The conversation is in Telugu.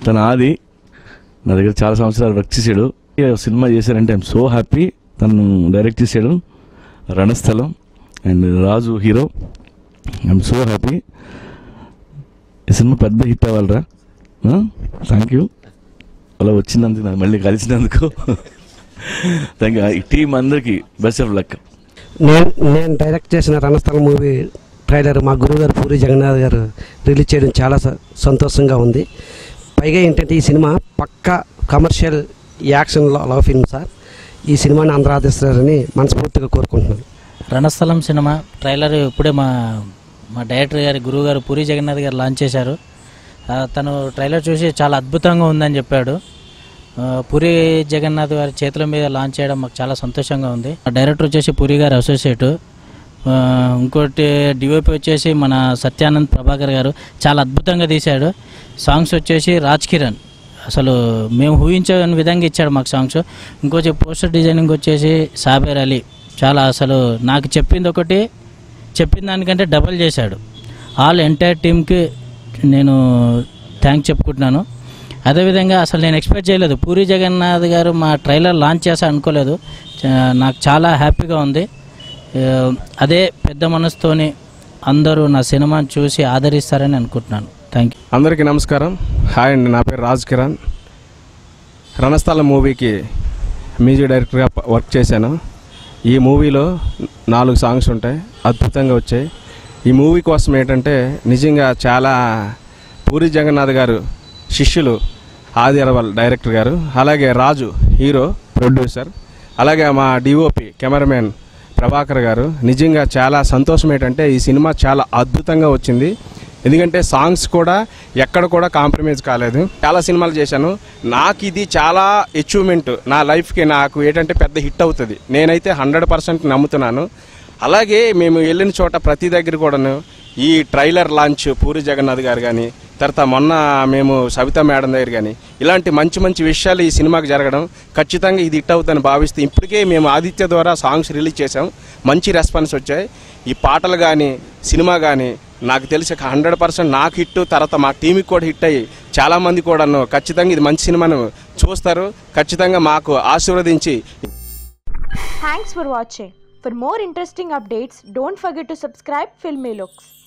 తన ఆది నా దగ్గర చాలా సంవత్సరాలు వర్క్ చేశాడు ఈ సినిమా చేశారంటే ఐఎమ్ సో హ్యాపీ తను డైరెక్ట్ చేశాడు Ranasthalam and Raju hero I'm so happy ఈ సినిమా పెద్ద హిట్ అవ్వాలరా థ్యాంక్ యూ అలా వచ్చినందుకు నన్ను మళ్ళీ కలిసినందుకు థ్యాంక్ యూ ఈ టీం అందరికీ బెస్ట్ ఆఫ్ లక్ నేను నేను డైరెక్ట్ చేసిన రణస్థలం మూవీ ట్రైలర్ మా గురువు గారు పూరి జగన్నాథ్ గారు రిలీజ్ చేయడం చాలా స- సంతోషంగా ఉంది పైగా ఏంటంటే ఈ సినిమా పక్కా కమర్షియల్ యాక్షన్ ల- లవ్ ఫిల్మ్ సార్ ఈ సినిమాని అందరూ ఆదరిస్తారని మనస్ఫూర్తిగా కోరుకుంటున్నాను రణస్థలం సినిమా ట్రైలర్ ఇప్పుడే మా మా డైరెక్టర్ గారి గురువు గారు పూరి జగన్నాథ్ గారు లాంచ్ చేశారు ఆ, తను ట్రైలర్ చూసి చాలా అద్భుతంగా ఉందని చెప్పాడు ఆ, పూరి జగన్నాథ్ గారి చేతుల మీద లాంచ్ చేయడం మాకు చాలా సంతోషంగా ఉంది ఆ డైరెక్టర్ వచ్చేసి పూరి గారి అసోసియేట్ ఆ, ఇంకోటి డిఓపి వచ్చేసి మన సత్యానంద్ ప్రభాకర్ గారు చాలా అద్భుతంగా తీశాడు సాంగ్స్ వచ్చేసి రాజ్ కిరణ్ అసలు మేము ఊహించని విధంగా ఇచ్చాడు మాకు సాంగ్స్ ఇంకొచ్చి పోస్టర్ డిజైనింగ్ వచ్చేసి సాబేర్ అలీ చాలా అసలు నాకు చెప్పింది ఒకటి చెప్పిన దానికంటే డబల్ చేశాడు ఆల్ ఎంటైర్ టీమ్కి నేను థ్యాంక్స్ చెప్పుకుంటున్నాను అదేవిధంగా అసలు నేను ఎక్స్పెక్ట్ చేయలేదు పూరి జగన్నాథ్ గారు మా ట్రైలర్ లాంచ్ చేస్తా అనుకోలేదు చా- నాకు చాలా హ్యాపీగా ఉంది ఆ, అదే పెద్ద మనసుతోని అందరూ నా సినిమాని చూసి ఆదరిస్తారని అనుకుంటున్నాను థ్యాంక్ యూ అందరికీ నమస్కారం హాయ్ అండి నా పేరు రాజ్ కిరణ్ రణస్థలం మూవీకి మ్యూజిక్ డైరెక్టర్గా ప- వర్క్ చేశాను ఈ మూవీలో నాలుగు సాంగ్స్ ఉంటాయి అద్భుతంగా వచ్చాయి ఈ మూవీ కోసం ఏంటంటే నిజంగా చాలా పూరి జగన్నాథ్ గారు శిష్యులు ఆది అరవల్ డైరెక్టర్ గారు అలాగే రాజు హీరో ప్రొడ్యూసర్ అలాగే మా డిఓపి కెమెరామెన్ ప్రభాకర్ గారు నిజంగా చాలా సంతోషం ఏంటంటే ఈ సినిమా చాలా అద్భుతంగా వచ్చింది ఎందుకంటే సాంగ్స్ కూడా ఎక్కడ కూడా కాంప్రమైజ్ కాలేదు చాలా సినిమాలు చేశాను నాకు ఇది చాలా అచీవ్మెంట్ నా లైఫ్కి నాకు ఏంటంటే పెద్ద హిట్ అవుతుంది నేనైతే హండ్రెడ్ పర్సెంట్ నమ్ముతున్నాను అలాగే మేము వెళ్ళిన చోట ప్రతి దగ్గర కూడాను ఈ ట్రైలర్ లాంచ్ పూరి జగన్నాథ్ గారు కానీ తర్వాత మొన్న మేము సవితా మేడం దగ్గర కానీ ఇలాంటి మంచి మంచి విషయాలు ఈ సినిమాకి జరగడం ఖచ్చితంగా ఇది హిట్ అవుతుందని భావిస్తే ఇప్పటికే మేము ఆదిత్య ద్వారా సాంగ్స్ రిలీజ్ చేసాం మంచి రెస్పాన్స్ వచ్చాయి ఈ పాటలు కానీ సినిమా కానీ నాకు తెలిసి హండ్రెడ్ పర్సెంట్ నాకు హిట్ తర్వాత మా టీంకి కూడా హిట్ అయ్యి చాలామంది కూడాను ఖచ్చితంగా ఇది మంచి సినిమాను చూస్తారు ఖచ్చితంగా మాకు ఆశీర్వదించి Thanks for watching. For more interesting updates, don't forget to subscribe Filmy Looks.